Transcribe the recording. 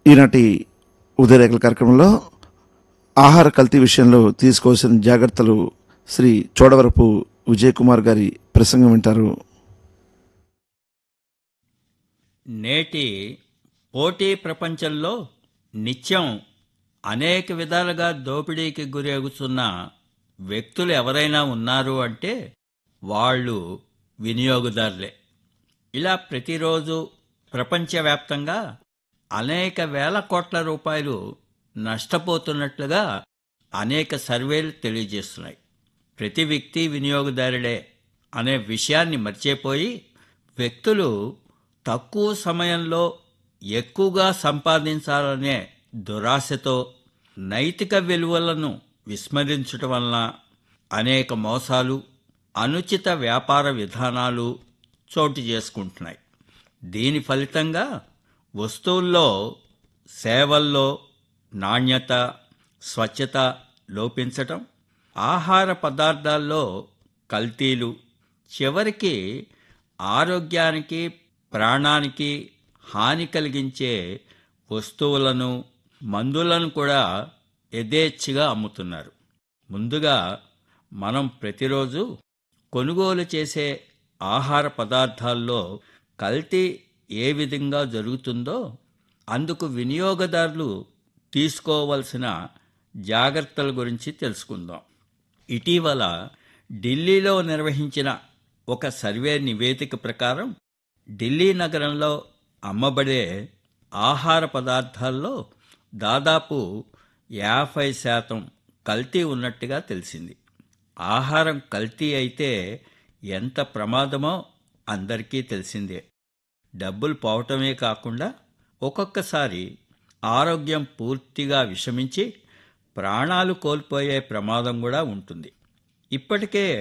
ఈనాటి ఉదయరేఖల కార్యక్రమంలో ఆహార కల్తీ విషయంలో తీసుకోవాల్సిన జాగ్రత్తలు శ్రీ చోడవరపు విజయ్ కుమార్ గారి ప్రసంగం వింటారు నేటి పోటీ ప్రపంచంలో నిత్యం అనేక విధాలుగా దోపిడీకి గురవుతున్న వ్యక్తులు ఎవరైనా ఉన్నారు అంటే వాళ్ళు వినియోగదారులే ఇలా ప్రతిరోజు ప్రపంచవ్యాప్తంగా అనేక వేల కోట్ల రూపాయలు నష్టపోతున్నట్లుగా అనేక సర్వేలు తెలియజేస్తున్నాయి ప్రతి వ్యక్తి వినియోగదారుడే అనే విషయాన్ని మర్చిపోయి వ్యక్తులు తక్కువ సమయంలో ఎక్కువగా సంపాదించాలనే దురాశతో నైతిక విలువలను విస్మరించటం వలన అనేక మోసాలు అనుచిత వ్యాపార విధానాలు చోటు చేసుకుంటున్నాయి దీని ఫలితంగా వస్తువుల్లో సేవల్లో నాణ్యత స్వచ్ఛత లోపించటం ఆహార పదార్థాల్లో కల్తీలు చివరికి ఆరోగ్యానికి ప్రాణానికి హాని కలిగించే వస్తువులను మందులను కూడా యథేచ్ఛగా అమ్ముతున్నారు ముందుగా మనం ప్రతిరోజు కొనుగోలు చేసే ఆహార పదార్థాల్లో కల్తీ ఏ విధంగా జరుగుతుందో అందుకు వినియోగదారులు తీసుకోవలసిన జాగ్రత్తల గురించి తెలుసుకుందాం ఇటీవల ఢిల్లీలో నిర్వహించిన ఒక సర్వే నివేదిక ప్రకారం ఢిల్లీ నగరంలో అమ్మబడే ఆహార పదార్థాల్లో దాదాపు యాభై శాతం కల్తీ ఉన్నట్టుగా తెలిసింది ఆహారం కల్తీ అయితే ఎంత ప్రమాదమో అందరికీ తెలిసిందే డబ్బులు పోవటమే కాకుండా ఒక్కొక్కసారి ఆరోగ్యం పూర్తిగా విషమించి ప్రాణాలు కోల్పోయే ప్రమాదం కూడా ఉంటుంది ఇప్పటికే